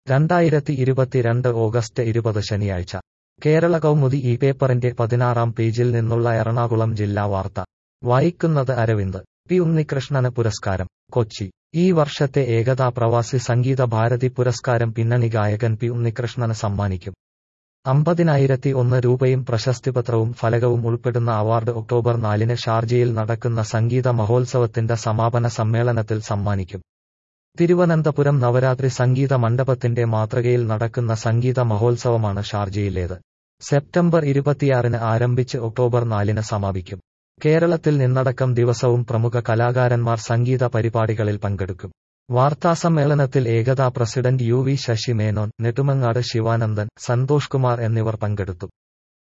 രണ്ടായിരത്തി ഇരുപത്തിരണ്ട് ഓഗസ്റ്റ് ഇരുപത് ശനിയാഴ്ച കേരള കൗമുദി ഈ പേപ്പറിന്റെ പതിനാറാം പേജിൽ നിന്നുള്ള എറണാകുളം ജില്ലാ വാർത്ത വായിക്കുന്നത് അരവിന്ദ് പി ഉണ്ണികൃഷ്ണന് പുരസ്കാരം കൊച്ചി ഈ വർഷത്തെ ഏകതാ പ്രവാസി സംഗീത ഭാരതി പുരസ്കാരം പിന്നണി ഗായകൻ പി ഉണ്ണികൃഷ്ണന് സമ്മാനിക്കും അമ്പതിനായിരത്തി ഒന്ന് രൂപയും പ്രശസ്തിപത്രവും ഫലകവും ഉൾപ്പെടുന്ന അവാർഡ് ഒക്ടോബർ നാലിന് ഷാർജയിൽ നടക്കുന്ന സംഗീത മഹോത്സവത്തിന്റെ സമാപന സമ്മേളനത്തിൽ സമ്മാനിക്കും തിരുവനന്തപുരം നവരാത്രി സംഗീത മണ്ഡപത്തിന്റെ മാതൃകയിൽ നടക്കുന്ന സംഗീത മഹോത്സവമാണ് ഷാർജയിലേത് സെപ്റ്റംബർ ഇരുപത്തിയാറിന് ആരംഭിച്ച് ഒക്ടോബർ നാലിന് സമാപിക്കും കേരളത്തിൽ നിന്നടക്കം ദിവസവും പ്രമുഖ കലാകാരന്മാർ സംഗീത പരിപാടികളിൽ പങ്കെടുക്കും വാർത്താസമ്മേളനത്തിൽ Ekatha president U V Sasi Menon Nedumangad Sivanandan Santhosh Kumar എന്നിവർ പങ്കെടുത്തു